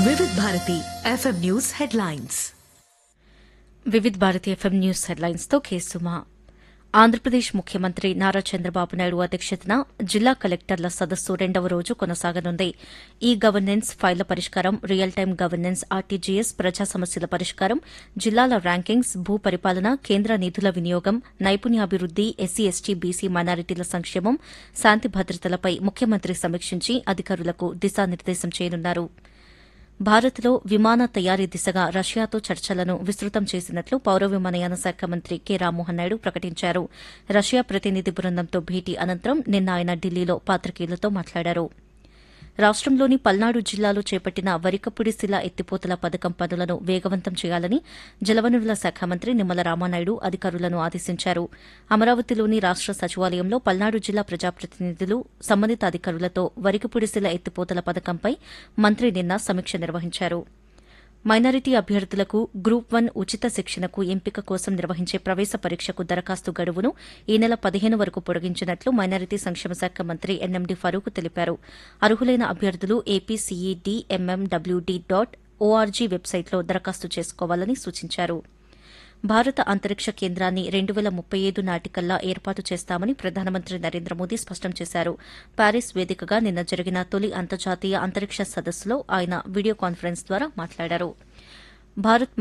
వివిధ Bharati FM news headlines Vividh Bharati FM news headlines తో కేసుమా ఆంధ్రప్రదేశ్ ముఖ్యమంత్రి నారా చంద్రబాబు నాయుడు అధ్యక్షతన జిల్లా కలెక్టర్ల సదస్సు రెండవ రోజు కొనసాగనుంది ఈ గవర్నెన్స్ ఫైళ్ల పరిష్కారం రియల్ టైం గవర్నెన్స్ ఆర్టీజీఎస్ ప్రజా సమస్యల పరిష్కారం జిల్లాల ర్యాంకింగ్స్ భూ పరిపాలన కేంద్ర నిధుల వినియోగం నైపుణ్యాభివృద్ది ఎస్సీ ఎస్టీ బీసీ మైనారిటీల సంక్షేమం శాంతి భద్రతలపై ముఖ్యమంత్రి సమీక్షించి అధికారులకు దిశానిర్దేశం చేయనున్నారు భారత్లో విమాన తయారీ దిశగా రష్యాతో చర్చలను విస్తృతం చేసినట్లు పౌర విమానయాన శాఖ మంత్రి కె రామ్మోహన్ నాయుడు ప్రకటించారు రష్యా ప్రతినిధి బృందంతో భేటీ అనంతరం నిన్న ఆయన ఢిల్లీలో పాత్రికేయులతో మాట్లాడారు రాష్టంలోని పల్నాడు జిల్లాలో చేపట్టిన వరికపుడి శిల ఎత్తిపోతల పథకం పనులను వేగవంతం చేయాలని జలవనరుల శాఖ మంత్రి నిమ్మల రామానాయుడు అధికారులను ఆదేశించారు అమరావతిలోని రాష్ట సచివాలయంలో పల్నాడు జిల్లా ప్రజాప్రతినిధులు సంబంధిత అధికారులతో వరికపుడి శిల ఎత్తిపోతల పథకంపై మంత్రి నిన్న సమీక్ష నిర్వహించారు మైనారిటీ అభ్యర్థులకు గ్రూప్ వన్ ఉచిత శిక్షణకు ఎంపిక కోసం నిర్వహించే ప్రవేశ పరీక్షకు దరఖాస్తు గడువును ఈ నెల పదిహేను వరకు పొడిగించినట్లు మైనారిటీ సంక్షేమ శాఖ మంత్రి ఎన్ఎండి ఫరూక్ తెలిపారు అర్హులైన అభ్యర్థులు ఏపీసీఈడీ ఎంఎండబ్ల్యూడీ డాట్ ఓఆర్జీ వెబ్సైట్లో దరఖాస్తు చేసుకోవాలని సూచించారు భారత అంతరిక్ష కేంద్రాన్ని రెండు వేల ముప్పై ఐదు నాటికల్లా ఏర్పాటు చేస్తామని ప్రధానమంత్రి నరేంద్ర మోదీ స్పష్టం చేశారు ప్యారిస్ వేదికగా నిన్న జరిగిన తొలి అంతర్జాతీయ అంతరిక్ష సదస్సులో ఆయన వీడియో కాన్ఫరెన్స్ ద్వారా మాట్లాడారు భారత్